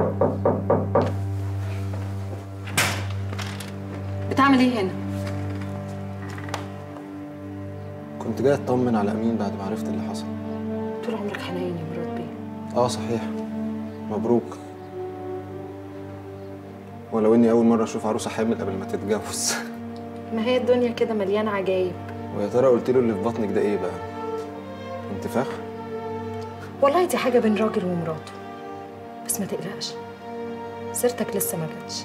بتعمل ايه هنا؟ كنت جاي اطمن على امين بعد ما عرفت اللي حصل طول عمرك حنين يا مراد بيه اه صحيح مبروك ولو اني اول مره اشوف عروسه حامل قبل ما تتجوز ما هي الدنيا كده مليانه عجايب ويا ترى قلت له اللي في بطنك ده ايه بقى انتفاخ والله دي حاجه بين راجل ومراته بس ما تقلقش سيرتك لسه ما جاتش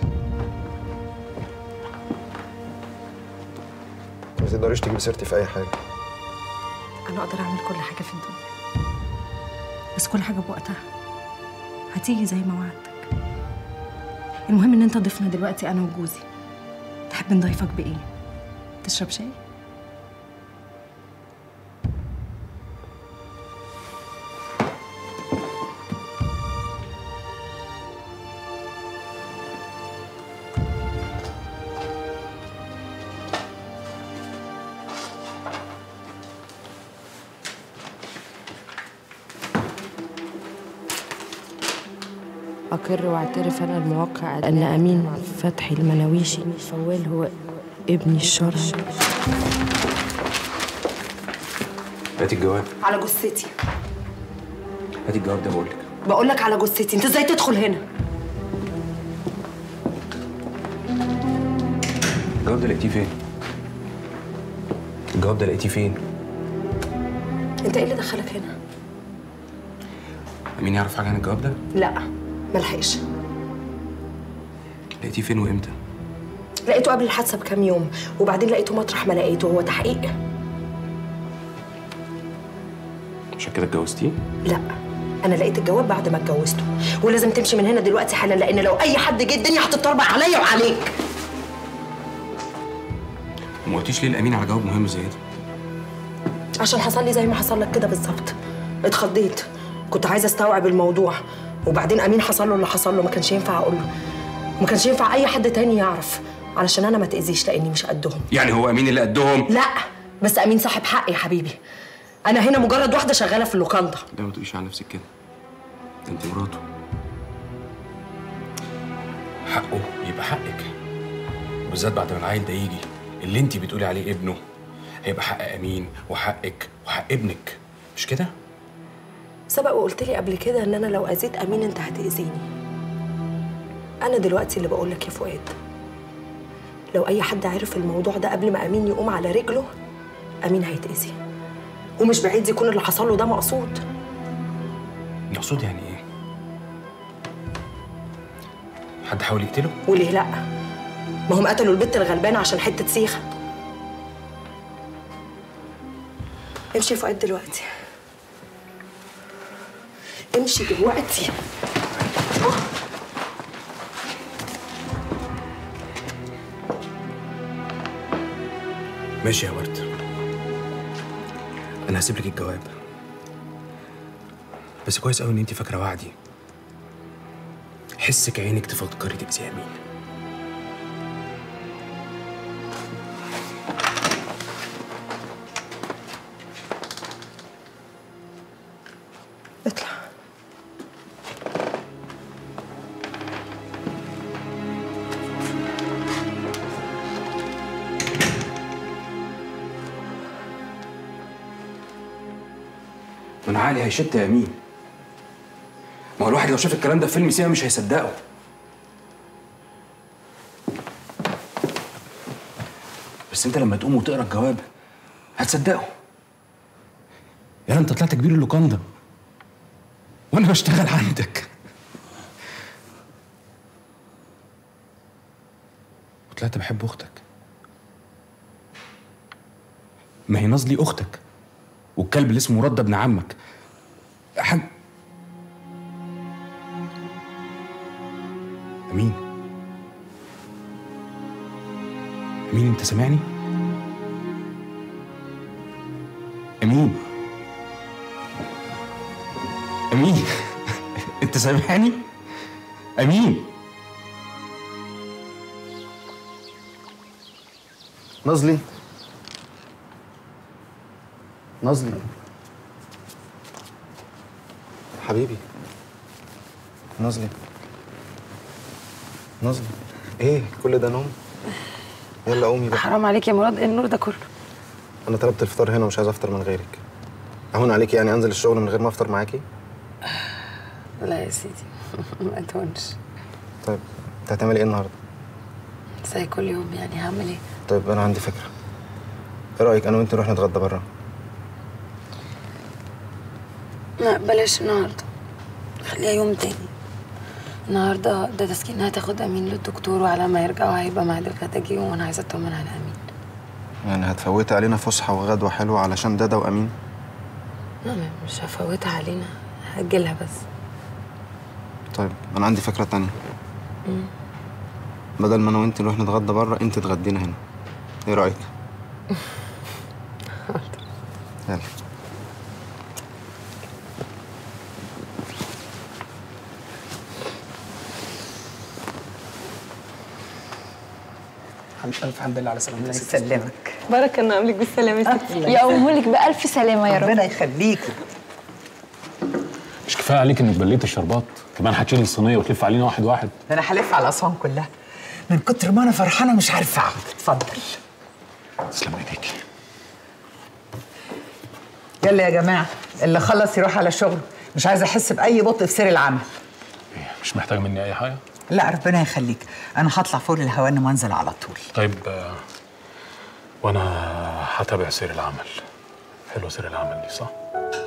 ما تقدريش تجيبي سيرتي في اي حاجه انا اقدر اعمل كل حاجه في الدنيا بس كل حاجه بوقتها هتيجي زي ما وعدتك المهم ان انت ضيفنا دلوقتي انا وجوزي تحب نضيفك بايه تشرب شاي أقر واعترف أنا الموقع أن أمين فتحي المناويشي فوال هو ابني الشرعي هاتي الجواب على جثتي هاتي الجواب ده بقول لك بقول لك على جثتي أنت إزاي تدخل هنا الجواب ده لقيتيه فين؟ الجواب ده لقيتيه فين؟ أنت إيه اللي دخلك هنا مين يعرف حاجه عن الجواب ده؟ لا ملحقش لقيتيه فين وامتى؟ لقيته قبل الحادثة بكام يوم وبعدين لقيته مطرح ما لقيته هو تحقيق عشان كده اتجوزتيه؟ لا أنا لقيت الجواب بعد ما اتجوزته ولازم تمشي من هنا دلوقتي حالا لأن لو أي حد جه الدنيا هتتطربق عليا وعليك وما قلتيش ليه الامين على جواب مهم زي ده؟ عشان حصل لي زي ما حصل لك كده بالظبط اتخضيت كنت عايزه استوعب الموضوع وبعدين امين حصل له اللي حصل له ما كانش ينفع اقول له ما كانش ينفع اي حد تاني يعرف علشان انا ما تاذيش لاني مش قدهم يعني هو امين اللي قدهم؟ لا بس امين صاحب حق يا حبيبي انا هنا مجرد واحده شغاله في اللوكاندا لا ما تقوليش على نفسك كده ده انت مراته حقه يبقى حقك وبالذات بعد ما العيل ده يجي اللي انت بتقولي عليه ابنه هيبقى حق امين وحقك وحق ابنك مش كده؟ سبق وقلت لي قبل كده ان انا لو اذيت امين انت هتاذيني انا دلوقتي اللي بقول لك يا فؤاد لو اي حد عرف الموضوع ده قبل ما امين يقوم على رجله امين هيتاذي ومش بعيد يكون اللي حصل له ده مقصود مقصود يعني ايه؟ حد حاول يقتله؟ وليه لا ما هم قتلوا البت الغلبانه عشان حته سيخه امشي يا فؤاد دلوقتي امشي دلوقتي ماشي يا ورد انا هسيب لك الجواب بس كويس قوي ان انت فاكره وعدي حسك عينك تفكري تأذي امين اطلع من عقلي هيشت يا امين ما هو الواحد لو شاف الكلام ده في فيلم سينما مش هيصدقه بس انت لما تقوم وتقرا الجواب هتصدقه يلا انت طلعت كبير اللوكاندا وانا بشتغل عندك وطلعت بحب اختك ما هي نازلي اختك والكلب اللي اسمه رد ابن عمك حاج امين امين انت سامعني امين امين انت سامعني امين نازلي نازلي حبيبي نازلي نظم ايه كل ده نوم يلا قومي بقى حرام عليك يا مراد ايه النور ده كله انا طلبت الفطار هنا ومش عايز افطر من غيرك اهون عليكي يعني انزل الشغل من غير ما افطر معاكي لا يا سيدي ما تهونش طيب انت هتعملي ايه النهارده زي كل يوم يعني هعمل ايه طيب انا عندي فكره ايه رايك انا وانت نروح نتغدى بره لا بلاش النهارده خليها يوم تاني النهارده ده تسكين هتاخد امين للدكتور وعلى ما يرجعوا هيبقى ميعاد الغدا جه وانا عايزه اطمن على امين يعني هتفوتي علينا فسحه وغدوه حلوه علشان دادا وامين لا مش هفوتها علينا هاجلها بس طيب انا عندي فكره تانية بدل ما انا وانت نروح نتغدى بره انت تغدينا هنا ايه رايك يلا الف حمد لله على سلامتك الله يسلمك بارك الله عاملك بالسلامه يا ستي يقومهولك بألف سلامة يا رب ربنا يخليكي مش كفايه عليك انك بليت الشربات كمان هتشيل الصينيه وتلف علينا واحد واحد ده انا هلف على اسوان كلها من كتر ما انا فرحانه مش عارفه اقعد اتفضل تسلم ايديكي يلا يا جماعه اللي خلص يروح على شغله مش عايزه احس باي بطء في سير العمل إيه، مش محتاج مني اي حاجه لا ربنا يخليك انا هطلع فوق الهوان وانزل على طول طيب آه، وانا هتابع سير العمل حلوه سير العمل دي صح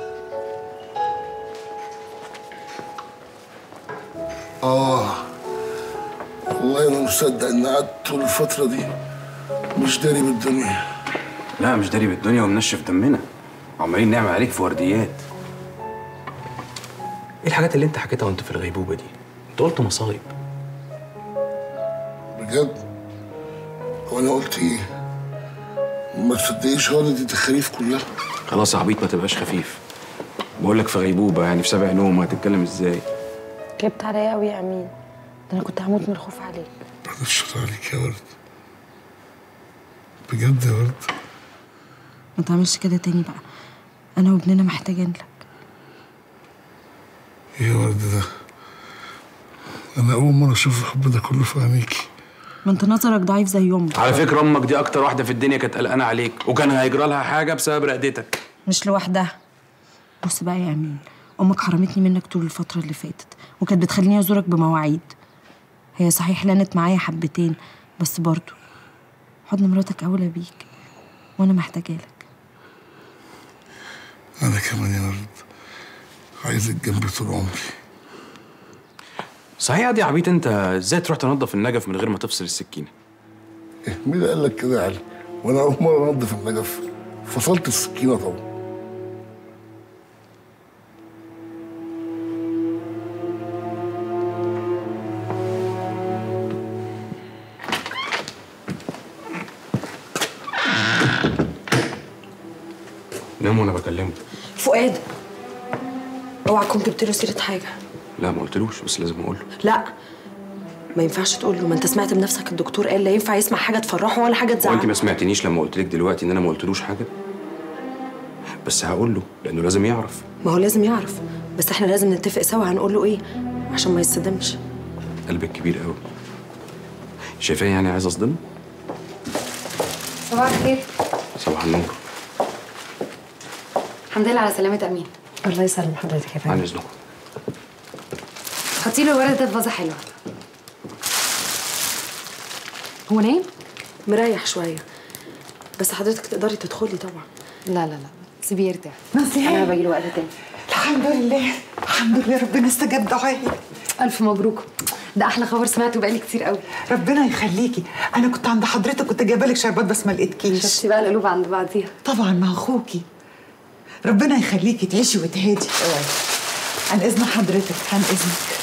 آه والله أنا مصدق إن قعدت طول الفترة دي مش داري بالدنيا لا مش داري بالدنيا ومنشف دمنا عمالين نعمل عليك في ورديات ايه الحاجات اللي انت حكيتها وانت في الغيبوبه دي انت قلت مصايب بجد هو أنا قلت إيه؟ ما تصدقيش هو دي التخاريف كلها خلاص يا عبيط ما تبقاش خفيف بقول لك في غيبوبه يعني في سبع نوم هتتكلم ازاي كبت عليا قوي يا امين ده انا كنت هموت من الخوف عليك بعد الشر عليك يا ورد بجد يا ورد ما تعملش كده تاني بقى انا وابننا محتاجين لك إيه يا ورد ده أنا أول مرة أشوف الحب ده كله في عينيكي ما انت نظرك ضعيف زي امك على فكره امك دي اكتر واحده في الدنيا كانت قلقانه عليك وكان هيجرى لها حاجه بسبب رقدتك مش لوحدها بص بقى يا امين امك حرمتني منك طول الفتره اللي فاتت وكانت بتخليني ازورك بمواعيد هي صحيح لانت معايا حبتين بس برضو حضن مراتك اولى بيك وانا محتاجه لك أنا كمان يا ورد عايزك جنبي طول عمري صحيح يا دي عبيط انت ازاي تروح تنظف النجف من غير ما تفصل السكينه إيه مين اللي قال لك كده يا علي؟ وأنا أول مرة أنضف النجف فصلت السكينة طبعا نام وانا بكلمك فؤاد اوعى تكون جبت له سيره حاجه لا ما قلتلوش بس لازم اقول له لا ما ينفعش تقول له ما انت سمعت بنفسك الدكتور قال لا ينفع يسمع حاجه تفرحه ولا حاجه هو انت تزعله ما سمعتنيش لما قلت لك دلوقتي ان انا ما قلتلوش حاجه بس هقول له لانه لازم يعرف ما هو لازم يعرف بس احنا لازم نتفق سوا هنقول له ايه عشان ما يصدمش قلبك كبير قوي شايفاه يعني عايز اصدمه صباح الخير صباح النور الحمد لله على سلامة أمين الله يسلم حضرتك يا عن فندم اذنكم حطي له الورد ده في فازة حلوة هو نايم؟ مريح شويه بس حضرتك تقدري تدخلي طبعا لا لا لا سيبيه يرتاح نسيان. أنا باجي له وقت تاني الحمد لله الحمد لله ربنا استجاب دعائي ألف مبروك ده أحلى خبر سمعته بقالي كتير قوي ربنا يخليكي انا كنت عند حضرتك كنت جايبه لك شربات بس ما لقيتكيش شفتي بقى القلوب عند بعضيها طبعا ما اخوكي ربنا يخليكي تعيشي وتهدي اوعي عن اذن حضرتك عن اذنك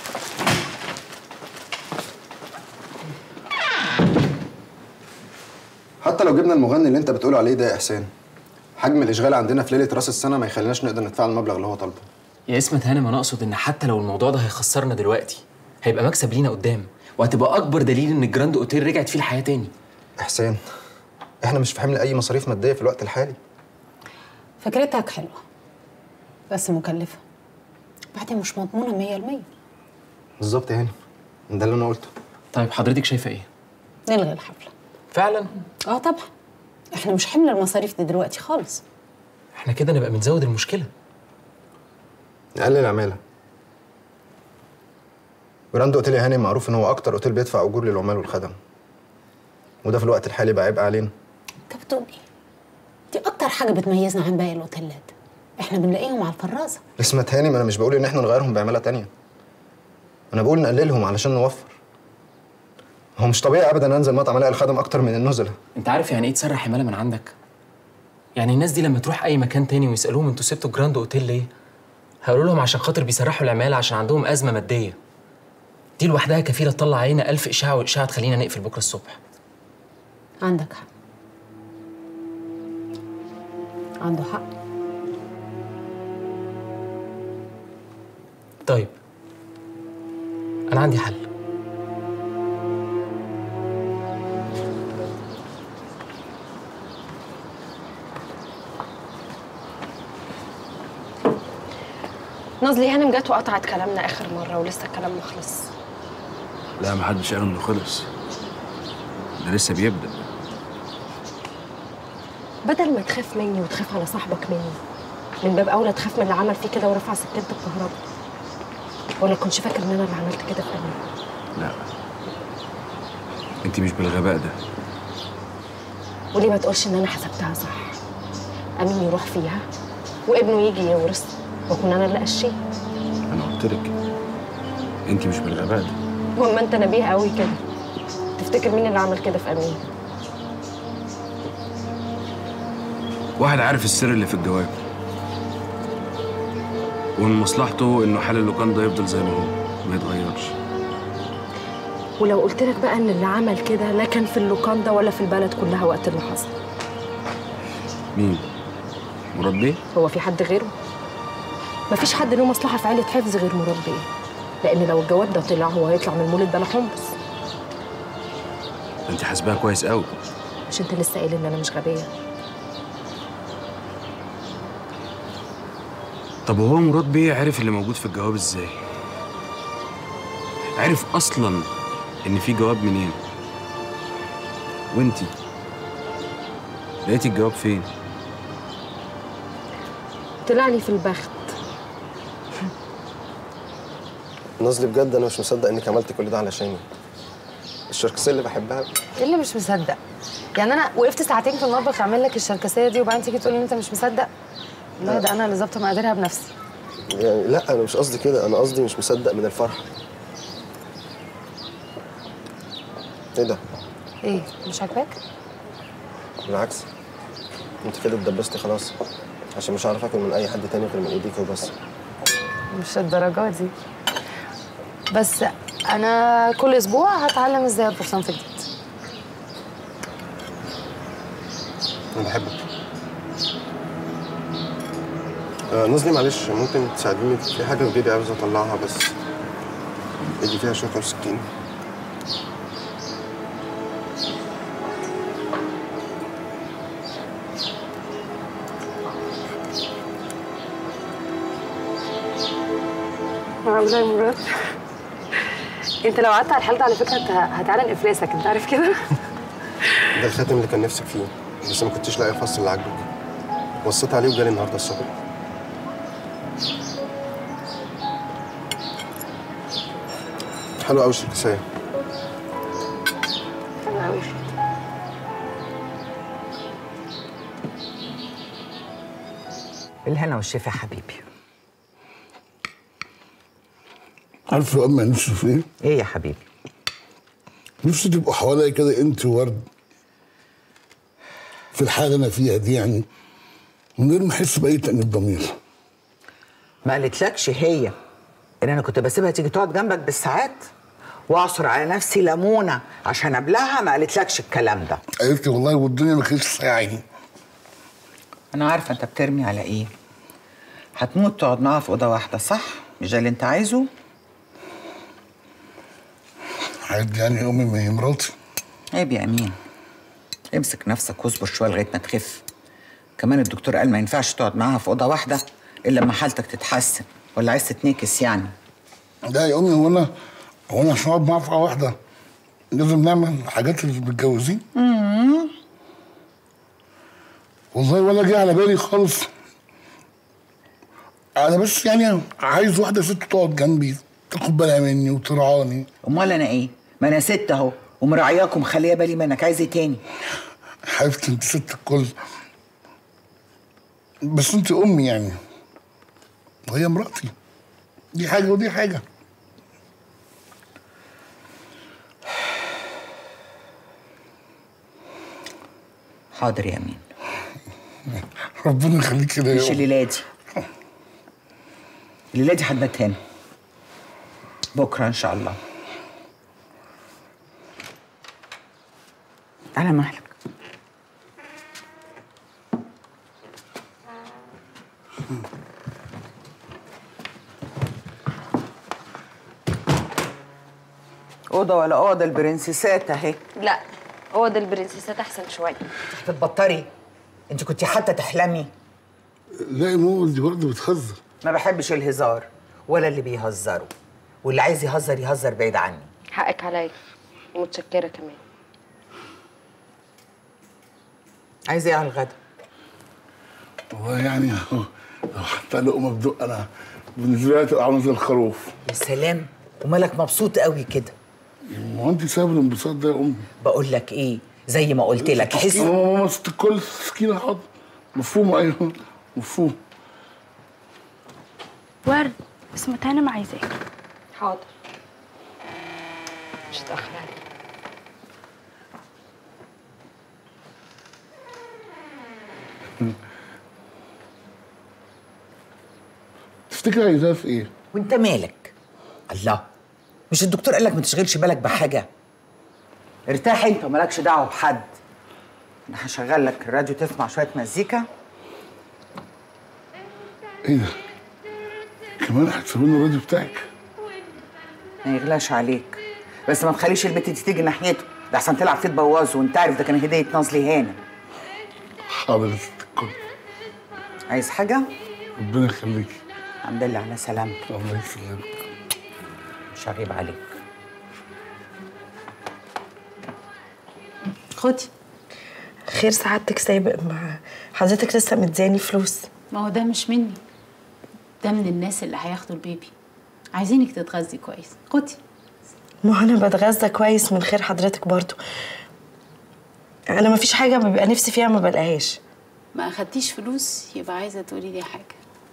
حتى لو جبنا المغني اللي انت بتقول عليه ده يا احسان حجم الاشغال عندنا في ليله راس السنه ما يخليناش نقدر ندفع المبلغ اللي هو طالبه يا اسمة هانم انا اقصد ان حتى لو الموضوع ده هيخسرنا دلوقتي هيبقى مكسب لينا قدام وهتبقى اكبر دليل ان الجراند اوتيل رجعت فيه الحياه تاني احسان احنا مش في حمل اي مصاريف ماديه في الوقت الحالي فكرتك حلوة بس مكلفة بعدين مش مضمونة مية المية بالظبط يعني ده اللي انا قلته طيب حضرتك شايفه ايه نلغي الحفله فعلا اه طبعا احنا مش حمل المصاريف دي دلوقتي خالص احنا كده نبقى بنزود المشكله نقلل العماله جراند اوتيل يا هاني معروف ان هو اكتر اوتيل بيدفع اجور للعمال والخدم وده في الوقت الحالي بقى عبء علينا انت بتقول ايه دي اكتر حاجه بتميزنا عن باقي الاوتيلات احنا بنلاقيهم على الفرازه اسمها هاني ما انا مش بقول ان احنا نغيرهم بعماله تانية انا بقول نقللهم علشان نوفر هو مش طبيعي ابدا انزل مطعم الاقي الخدم اكتر من النزله انت عارف يعني ايه تسرح حماله من عندك يعني الناس دي لما تروح اي مكان تاني ويسالوهم انتوا سبتوا جراند اوتيل ليه هيقولوا لهم عشان خاطر بيسرحوا العماله عشان عندهم ازمه ماديه دي لوحدها كفيله تطلع علينا ألف اشاعه واشاعه تخلينا نقفل بكره الصبح عندك حق عنده حق طيب انا عندي حل نازلي هانم جت وقطعت كلامنا اخر مره ولسه الكلام ما خلص لا ما حدش قال انه خلص ده لسه بيبدا بدل ما تخاف مني وتخاف على صاحبك مني من باب اولى تخاف من اللي عمل فيه كده ورفع سكينه الكهرباء ولا كنتش فاكر ان انا اللي عملت كده في امين لا انت مش بالغباء ده وليه ما تقولش ان انا حسبتها صح امين يروح فيها وابنه يجي يورث واكون انا اللي اشيه انا قلت لك انت مش بالغباء ده واما انت نبيه قوي كده تفتكر مين اللي عمل كده في امين واحد عارف السر اللي في الجواب ومن مصلحته انه حال اللوكان ده يفضل زي ما هو ما يتغيرش ولو قلت لك بقى ان اللي عمل كده لا كان في اللوكاندا ولا في البلد كلها وقت اللي حصل مين مراد بيه هو في حد غيره مفيش حد له مصلحه في عيله حفظ غير مراد بيه لان لو الجواب ده طلع هو هيطلع من المولد بلا حمص انت حاسباها كويس قوي مش انت لسه قايل ان انا مش غبيه طب وهو مراد بيه عرف اللي موجود في الجواب ازاي عرف اصلا ان في جواب منين وانتي لقيتي الجواب فين طلع لي في البخت نازلي بجد انا مش مصدق انك عملت كل ده علشاني الشركسيه اللي بحبها ايه اللي مش مصدق يعني انا وقفت ساعتين في المطبخ اعمل لك الشركسيه دي وبعدين تيجي تقول ان انت مش مصدق لا ده انا اللي ظابطه مقاديرها بنفسي يعني لا انا مش قصدي كده انا قصدي مش مصدق من الفرحه ايه ده ايه مش عاجباك بالعكس انت كده اتدبستي خلاص عشان مش هعرف اكل من اي حد تاني غير من ايديك وبس مش الدرجات دي بس انا كل اسبوع هتعلم ازاي اطبخ صنف جديد انا بحبك آه نازلي معلش ممكن تساعديني في حاجه في جيبي عاوز اطلعها بس ايدي فيها شوكه وسكين معقولة يا مراد انت لو قعدت على الحال ده على فكره انت هتعلن افلاسك انت عارف كده ده الخاتم اللي كان نفسك فيه بس ما كنتش لاقي الفصل اللي عاجبك بصيت عليه وجالي النهارده الصبح حلو قوي الشركسيه حلو قوي الهنا والشفا يا حبيبي عارف يا أما نفسي في إيه؟ ايه يا حبيبي نفسي تبقوا حواليا كده أنت وورد في الحالة اللي أنا فيها دي يعني من غير ما أحس بأي تأنيب ضمير ما قالتلكش هي ان انا كنت بسيبها تيجي تقعد جنبك بالساعات واعصر على نفسي ليمونه عشان ابلعها ما قالتلكش الكلام ده قالت لي والله والدنيا ما كانتش ساعي انا عارفه انت بترمي على ايه هتموت تقعد معاها في اوضه واحده صح مش ده اللي انت عايزه عادي يعني أمي ما هي مراتي عيب يا امين امسك نفسك واصبر شويه لغايه ما تخف كمان الدكتور قال ما ينفعش تقعد معاها في اوضه واحده الا لما حالتك تتحسن ولا عايز تتنكس يعني لا يا أمي هو أنا هو أنا عشان أقعد معاها في قهوة واحدة لازم نعمل حاجات للمتجوزين والله ولا جه على بالي خالص انا بس يعني عايز واحده ست تقعد جنبي تاخد بالها مني وترعاني امال انا ايه ما انا ست اهو ومراعياك ومخليه بالي منك عايز ايه تاني حبيبتي انت ست الكل بس انت امي يعني وهي مراتي دي حاجه ودي حاجه حاضر يا امين ربنا يخليك كده مش يا أم. الليله دي الليله دي هتبات هنا بكره ان شاء الله على مهلك اوضه ولا اوضه البرنسيسات اهي لا هو ده البرنسيسات احسن شويه هتتبطري انت كنت حتى تحلمي لا يا ماما دي برضه بتهزر ما بحبش الهزار ولا اللي بيهزروا واللي عايز يهزر يهزر بعيد عني حقك عليا ومتشكره كمان عايز ايه على الغدا والله يعني لو لو حتى لقمه بدق انا بالنسبه لي هتبقى عامله زي الخروف يا سلام ومالك مبسوط قوي كده ما هو انت سبب الانبساط ده يا امي بقول لك ايه زي ما قلت لك حس سكينة ماما ست الكل سكينه حاضر مفهوم ايوه مفهوم ورد بس متهانم عايزاك حاضر مش هتاخر عليك تفتكر عايزاها في ايه؟ وانت مالك الله مش الدكتور قال لك ما تشغلش بالك بحاجه ارتاح انت ومالكش دعوه بحد انا هشغل لك الراديو تسمع شويه مزيكا ايه ده؟ كمان هتسيب لنا الراديو بتاعك ما يغلاش عليك بس ما تخليش البت دي تيجي ناحيته ده احسن تلعب فيه تبوظه وانت عارف ده كان هديه نازلي هانم حاضر يا ست الكل عايز حاجه ربنا يخليكي الحمد لله على سلامتك الله يسلمك مش هغيب عليك خدي خير سعادتك سابق مع حضرتك لسه مدياني فلوس ما هو ده مش مني ده من الناس اللي هياخدوا البيبي عايزينك تتغذي كويس خدي ما هو انا بتغذى كويس من خير حضرتك برضو انا مفيش حاجه ببقى نفسي فيها ما بلاقيهاش ما اخدتيش فلوس يبقى عايزه تقولي لي حاجه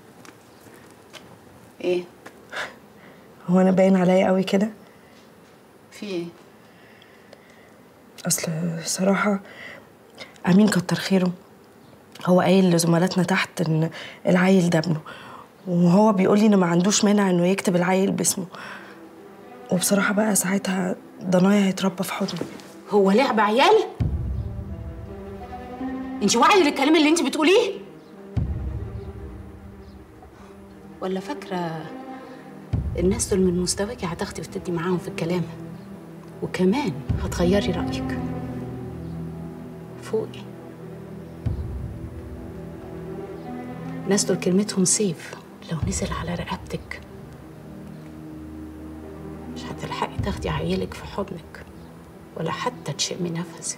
ايه هو انا باين عليا قوي كده في ايه اصل صراحه امين كتر خيره هو قايل لزملاتنا تحت ان العيل ده ابنه وهو بيقول لي انه ما عندوش مانع انه يكتب العيل باسمه وبصراحه بقى ساعتها ضنايا هيتربى في حضني هو لعب عيال انت واعيه للكلام اللي انت بتقوليه ولا فاكره الناس دول من مستواكي هتاخدي وتدي معاهم في الكلام وكمان هتغيري رايك فوقي الناس دول كلمتهم سيف لو نزل على رقبتك مش هتلحقي تاخدي عيالك في حضنك ولا حتى تشمي نفسك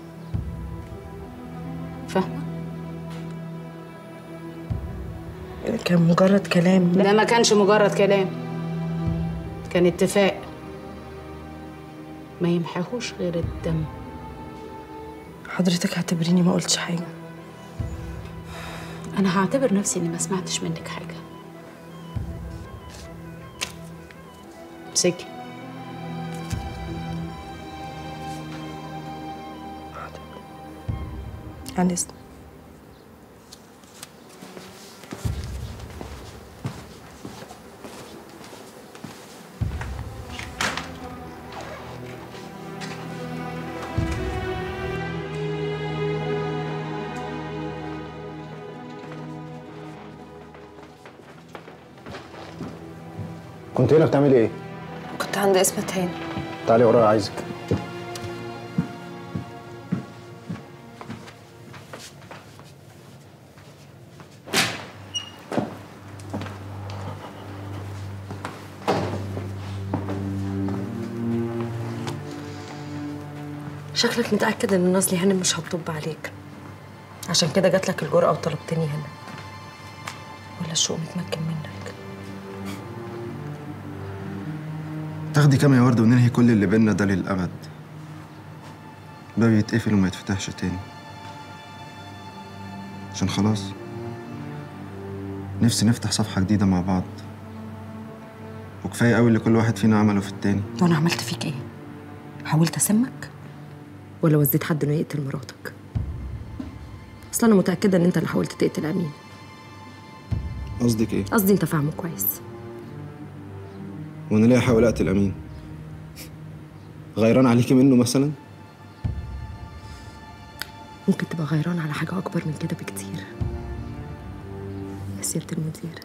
فاهمه كان مجرد كلام ده ما كانش مجرد كلام كان اتفاق ما يمحيهوش غير الدم حضرتك اعتبريني ما قلتش حاجه انا هعتبر نفسي اني ما سمعتش منك حاجه امسكي عن اذن كنت هنا بتعملي ايه؟ كنت عند اسمة تاني تعالي ورايا عايزك شكلك متأكد إن نازلي هانم مش هتطب عليك عشان كده جات لك الجرأة وطلبتني هنا ولا الشوق متمكن منك تاخدي كام يا ورد وننهي كل اللي بينا ده للأبد باب يتقفل وما يتفتحش تاني عشان خلاص نفسي نفتح صفحة جديدة مع بعض وكفاية قوي اللي كل واحد فينا عمله في التاني وأنا عملت فيك إيه؟ حاولت أسمك؟ ولا وزيت حد إنه يقتل مراتك؟ أصل أنا متأكدة إن أنت اللي حاولت تقتل أمين قصدك ايه؟ قصدي أنت فاهمه كويس وانا ليه احاول اقتل امين؟ غيران عليكي منه مثلا؟ ممكن تبقى غيران على حاجة أكبر من كده بكتير مسيرة المدير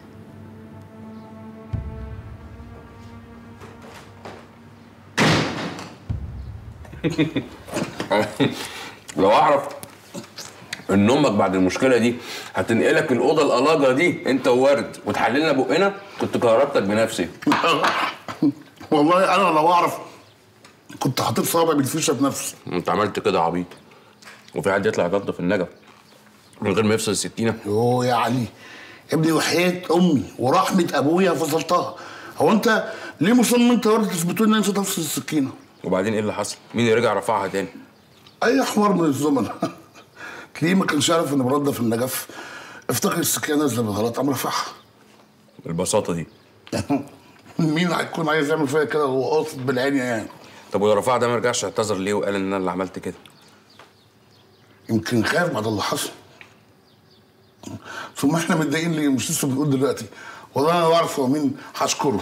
لو اعرف ان امك بعد المشكله دي هتنقلك الاوضه القلاجه دي انت وورد وتحللنا بقنا كنت كهربتك بنفسي والله انا لو اعرف كنت حاطط صابع بالفيشه بنفسي انت عملت كده عبيط وفي حد يطلع يجد في النجف من غير ما يفصل السكينه يوه يا علي ابني وحياة امي ورحمه ابويا فصلتها هو انت ليه مصمم انت ورد تثبتوا لي ان انت تفصل السكينه وبعدين ايه اللي حصل مين اللي رجع رفعها تاني اي حوار من الزمن تلاقيه ما كانش يعرف ان مراد في النجف افتكر السكينه نازله بالغلط قام رافعها بالبساطه دي مين هيكون عايز يعمل فيا كده وهو قاصد بالعين يعني طب ولو رفعها ده ما رجعش اعتذر ليه وقال ان انا اللي عملت كده يمكن خاف بعد اللي حصل ثم احنا متضايقين ليه مش لسه بنقول دلوقتي والله انا بعرف هو مين هشكره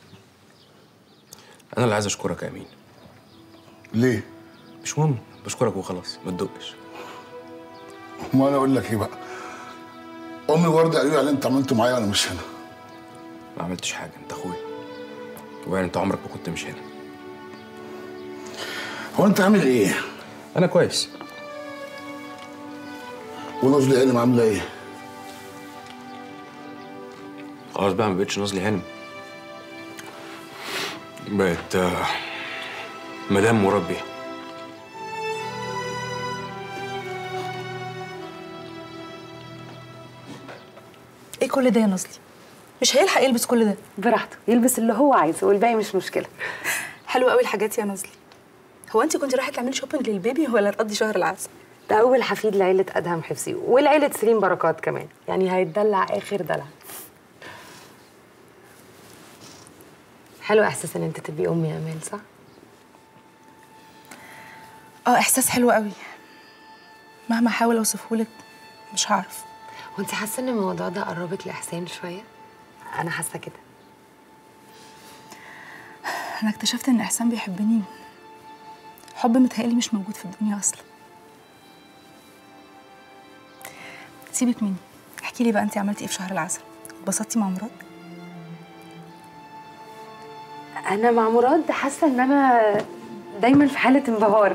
انا اللي عايز اشكرك يا امين ليه؟ مش مهم بشكرك وخلاص ما تدقش ما انا اقول لك ايه بقى امي ورده قالوا لي على اللي انت عملته معايا وانا مش هنا ما عملتش حاجه انت اخويا وبعدين انت عمرك ما كنت مش هنا هو انت عامل ايه؟ انا كويس ونازله هانم عامله ايه؟ خلاص بقى ما بقتش نازلي هانم بقت آه، مدام مربي ايه كل ده يا نصلي مش هيلحق يلبس كل ده براحته يلبس اللي هو عايزه والباقي مش مشكله حلو قوي الحاجات يا نصلي هو انت كنت رايحه تعملي شوبينج للبيبي ولا تقضي شهر العسل ده اول حفيد لعيله ادهم حفصي ولعيله سليم بركات كمان يعني هيتدلع اخر دلع حلو احساس ان انت تبقي امي يا امال صح اه احساس حلو قوي مهما احاول اوصفه لك مش هعرف وانت حاسه ان الموضوع ده قربك لاحسان شويه انا حاسه كده انا اكتشفت ان احسان بيحبني حب متهيألي مش موجود في الدنيا اصلا سيبك مني احكي لي بقى انت عملتي ايه في شهر العسل اتبسطتي مع مراد انا مع مراد حاسه ان انا دايما في حاله انبهار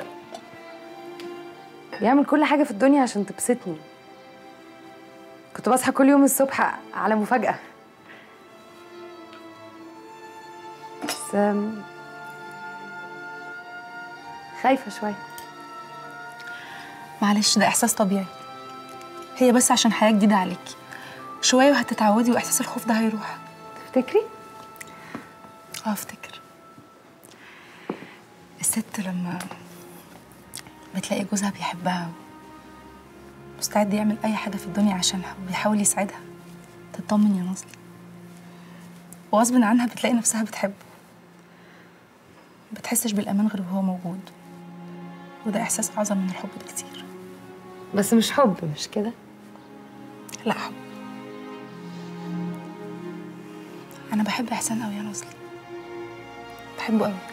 بيعمل كل حاجه في الدنيا عشان تبسطني كنت بصحى كل يوم الصبح على مفاجاه بس أم، خايفه شويه معلش ده احساس طبيعي هي بس عشان حياه جديده عليكي شويه وهتتعودي واحساس الخوف ده هيروح تفتكري اه افتكر الست لما بتلاقي جوزها بيحبها مستعد يعمل اي حاجه في الدنيا عشانها وبيحاول يساعدها تطمن يا نصلي وغصب عنها بتلاقي نفسها بتحبه بتحسش بالامان غير وهو موجود وده احساس اعظم من الحب بكتير بس مش حب مش كده لا حب انا بحب احسان قوي يا نصلي بحبه قوي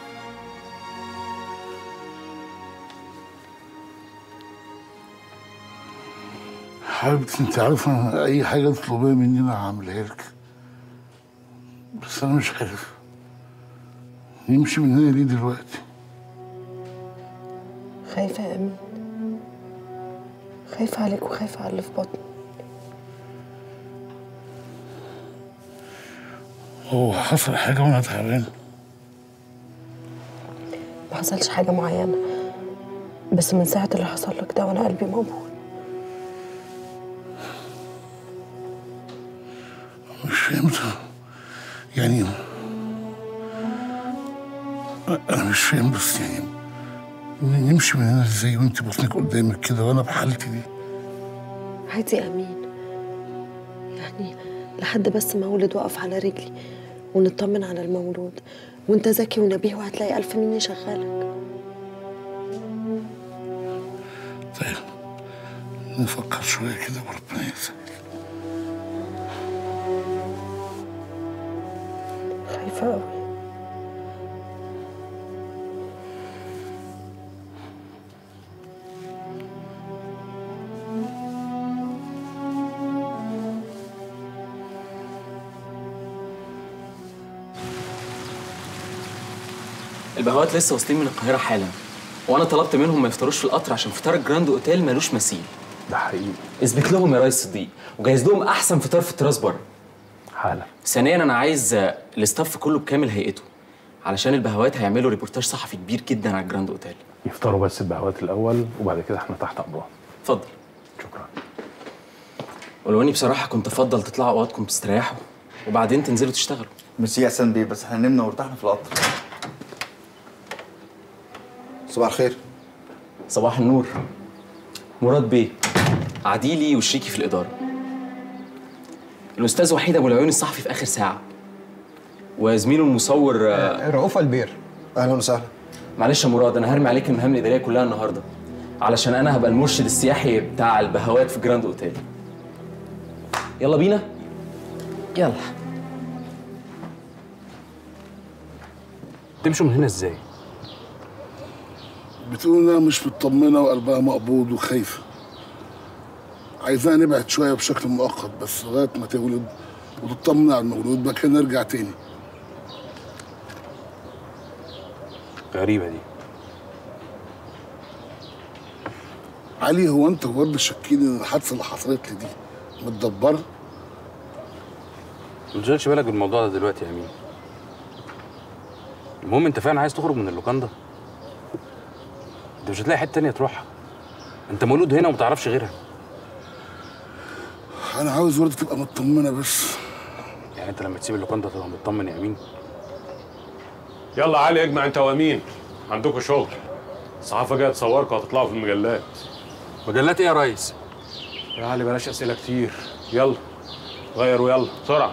حبيبتي انت عارفه أنا اي حاجه تطلبيها مني انا هعملها لك بس انا مش عارف نمشي من هنا ليه دلوقتي خايفة يا أمين خايفة عليك وخايفة على اللي في بطني هو حصل حاجه وانا تعبان ما حصلش حاجة معينة بس من ساعة اللي حصل لك ده وأنا قلبي موجوع مش فهمت يعني انا مش فاهم بس يعني نمشي من هنا ازاي وانت بطنك قدامك كده وانا بحالتي دي عادي يا أمين يعني لحد بس ما أولد وأقف على رجلي ونطمن على المولود وانت ذكي ونبيه وهتلاقي ألف مين يشغلك طيب نفكر شويه كده وربنا يسهل خايفة أوي البهوات لسه واصلين من القاهره حالا وانا طلبت منهم ما يفطروش في القطر عشان فطار الجراند اوتيل ملوش مثيل ده حقيقي اثبت لهم يا ريس صديق وجهز لهم احسن فطار في التراس بره حالا ثانيا انا عايز آه، الاستاف كله بكامل هيئته علشان البهوات هيعملوا ريبورتاج صحفي كبير جدا على الجراند اوتيل يفطروا بس البهوات الاول وبعد كده احنا تحت امرهم اتفضل شكرا ولو اني بصراحه كنت افضل تطلعوا اوقاتكم تستريحوا وبعدين تنزلوا تشتغلوا ميرسي يا حسن بيه بس احنا نمنا وارتحنا في القطر صباح الخير صباح النور مراد بيه عديلي وشريكي في الاداره الاستاذ وحيد ابو العيون الصحفي في اخر ساعه وزميله المصور آه، رؤوف البير اهلا وسهلا معلش يا مراد انا هرمي عليك المهام الاداريه كلها النهارده علشان انا هبقى المرشد السياحي بتاع البهوات في جراند اوتيل يلا بينا يلا تمشوا من هنا ازاي؟ بتقول انها مش مطمنه وقلبها مقبوض وخايفه عايزاها نبعد شويه بشكل مؤقت بس لغايه ما تولد وتطمن على المولود بقى كده نرجع تاني غريبه دي علي هو انت برضه شاكين ان الحادثه اللي حصلت لي دي متدبره ما تشغلش بالك بالموضوع ده دلوقتي يا امين المهم انت فعلا عايز تخرج من اللوكاندا انت مش هتلاقي حته تانية تروحها انت مولود هنا وما تعرفش غيرها انا عاوز ورده تبقى مطمنه بس يعني انت لما تسيب اللوكاندا تبقى مطمن يا امين يلا علي اجمع انت وامين عندكم شغل الصحافه جايه تصوركم وهتطلعوا في المجلات مجلات ايه يا ريس؟ يا علي بلاش اسئله كتير يلا غيروا يلا بسرعه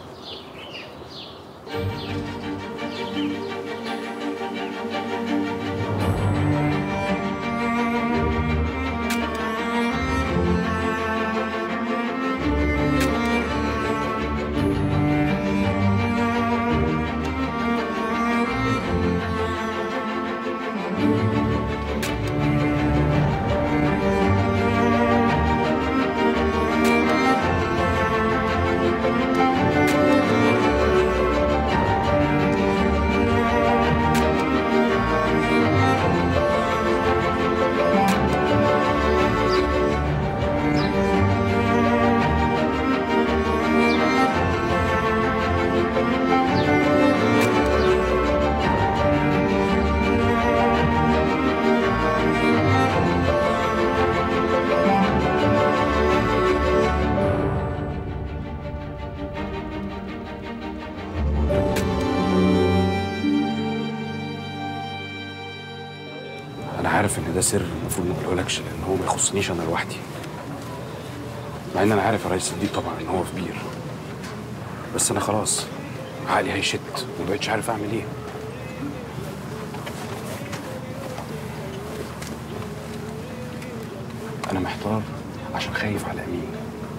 انا عارف ان ده سر المفروض ما اقولهولكش لان هو ما يخصنيش انا لوحدي مع ان انا عارف يا ريس صديق طبعا ان هو في بير بس انا خلاص عقلي هيشت وما بقتش عارف اعمل ايه انا محتار عشان خايف على امين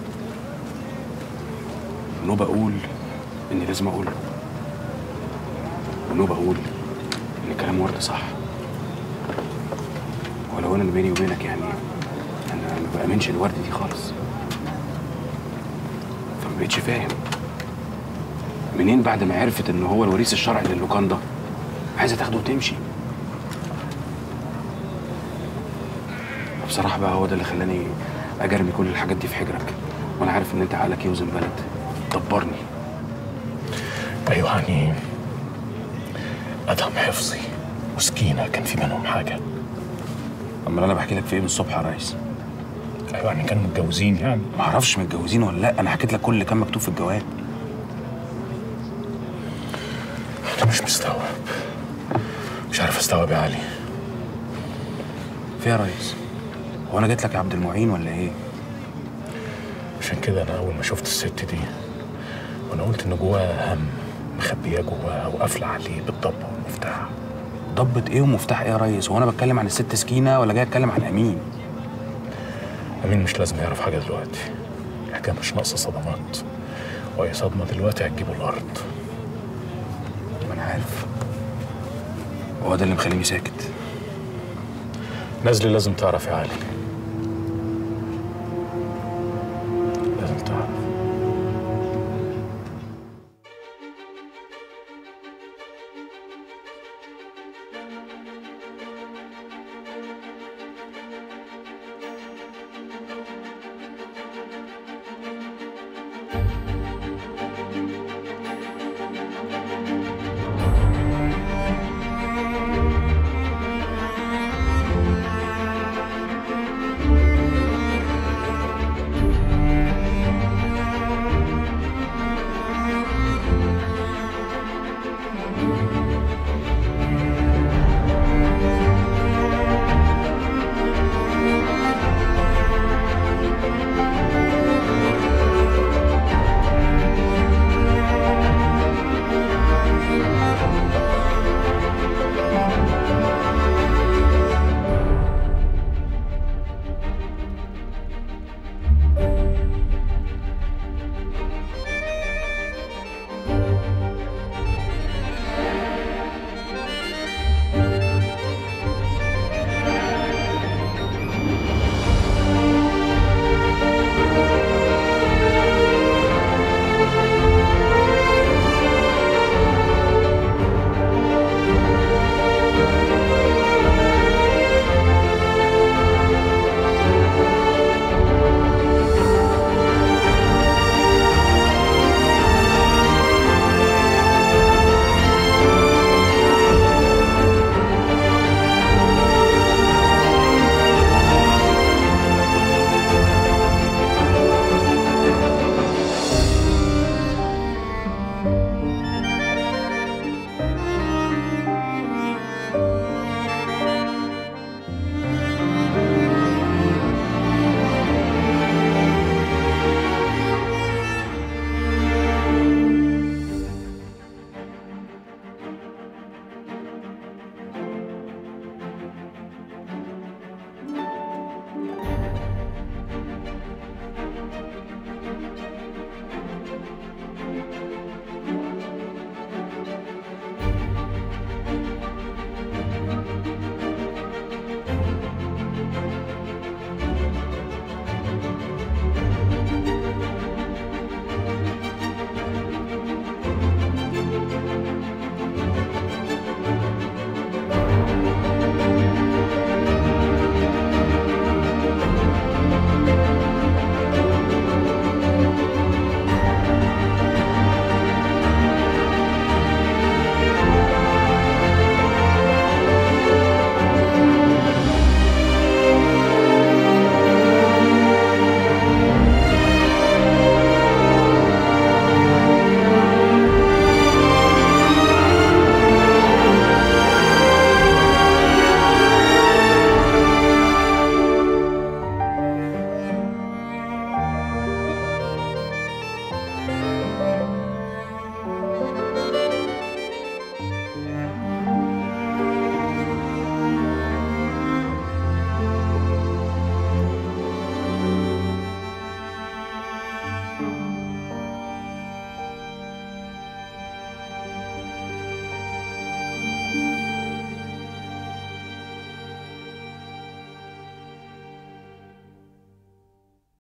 ونوبة اقول اني لازم اقول له ونوبة اقول ان كلام ورد صح ولو انا اللي بيني وبينك يعني انا ما بامنش الورد دي خالص فما بقتش فاهم منين بعد ما عرفت ان هو الوريث الشرعي للوكاندا عايزه تاخده وتمشي بصراحة بقى هو ده اللي خلاني أجرمي كل الحاجات دي في حجرك وأنا عارف إن أنت عقلك يوزن بلد دبرني ايوه يعني ادهم حفظي وسكينه كان في بينهم حاجه امال انا بحكي لك في ايه من الصبح يا ريس ايوه يعني كانوا متجوزين يعني ما اعرفش متجوزين ولا لا انا حكيت لك كل اللي كان مكتوب في الجواب انا مش مستوعب مش عارف استوعب يا علي في يا ريس هو انا جيت لك يا عبد المعين ولا ايه عشان كده انا اول ما شفت الست دي وانا قلت ان جواها هم مخبياه جواها وقافله عليه بالضبه والمفتاح ضبط ايه ومفتاح ايه يا ريس هو انا بتكلم عن الست سكينه ولا جاي اتكلم عن امين امين مش لازم يعرف حاجه دلوقتي الحكايه مش ناقصه صدمات واي صدمه دلوقتي هتجيبه الارض ما انا عارف هو ده اللي مخليني ساكت نازلي لازم تعرف يا علي